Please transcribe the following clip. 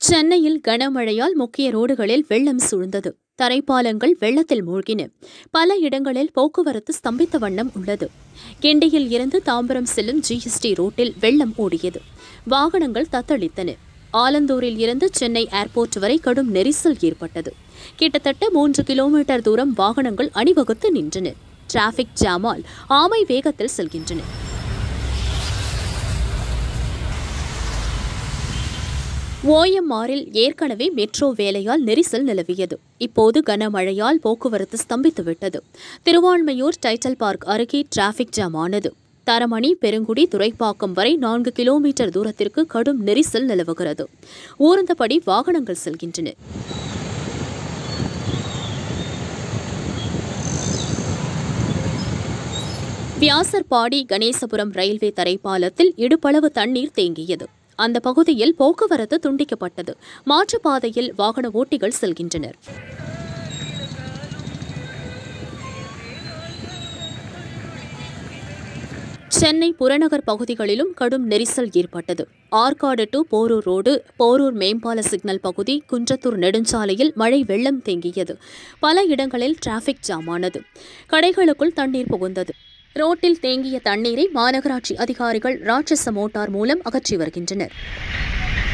சென்னையில் கனமழையால் முக்கிய ரோடுகளில் வெள்ளம் சூழ்ந்தது தரைப்பாலங்கள் வெள்ளத்தில் மூழ்கின பல இடங்களில் போக்குவரத்து ஸ்தம்பித்த வண்ணம் உள்ளது கிண்டியில் இருந்து தாம்பரம் செல்லும் ஜிஎஸ்டி ரோட்டில் வெள்ளம் ஓடியது வாகனங்கள் தத்தளித்தன ஆலந்தூரில் இருந்து சென்னை ஏர்போர்ட் வரை கடும் நெரிசல் ஏற்பட்டது கிட்டத்தட்ட மூன்று கிலோமீட்டர் தூரம் வாகனங்கள் அணிவகுத்து நின்றன டிராபிக் ஜாமால் ஆமை வேகத்தில் செல்கின்றன ஓஎம்ஆரில் ஏற்கனவே மெட்ரோ வேலையால் நெரிசல் நிலவியது இப்போது கனமழையால் போக்குவரத்து ஸ்தம்பித்துவிட்டது திருவான்மையூர் டைட்டல் பார்க் அருகே டிராபிக் ஜாம் ஆனது தரமணி பெருங்குடி துறைப்பாக்கம் வரை நான்கு கிலோமீட்டர் தூரத்திற்கு கடும் நெரிசல் நிலவுகிறது ஊர்ந்தபடி வாகனங்கள் செல்கின்றன வியாசர்பாடி கணேசபுரம் ரயில்வே தரைப்பாலத்தில் இடுப்பளவு தண்ணீர் தேங்கியது அந்த பகுதியில் போக்குவரத்து துண்டிக்கப்பட்டது மாற்றுப்பாதையில் வாகன ஓட்டிகள் செல்கின்றனர் சென்னை புறநகர் பகுதிகளிலும் கடும் நெரிசல் ஏற்பட்டது ஆற்காடு டு போரூர் ரோடு போரூர் மேம்பால சிக்னல் பகுதி குன்றத்தூர் நெடுஞ்சாலையில் மழை வெள்ளம் தேங்கியது பல இடங்களில் டிராபிக் ஜாம் ஆனது கடைகளுக்குள் தண்ணீர் புகுந்தது ரோட்டில் தேங்கிய தண்ணீரை மாநகராட்சி அதிகாரிகள் ராட்சச மோட்டார் மூலம் அகற்றி வருகின்றனர்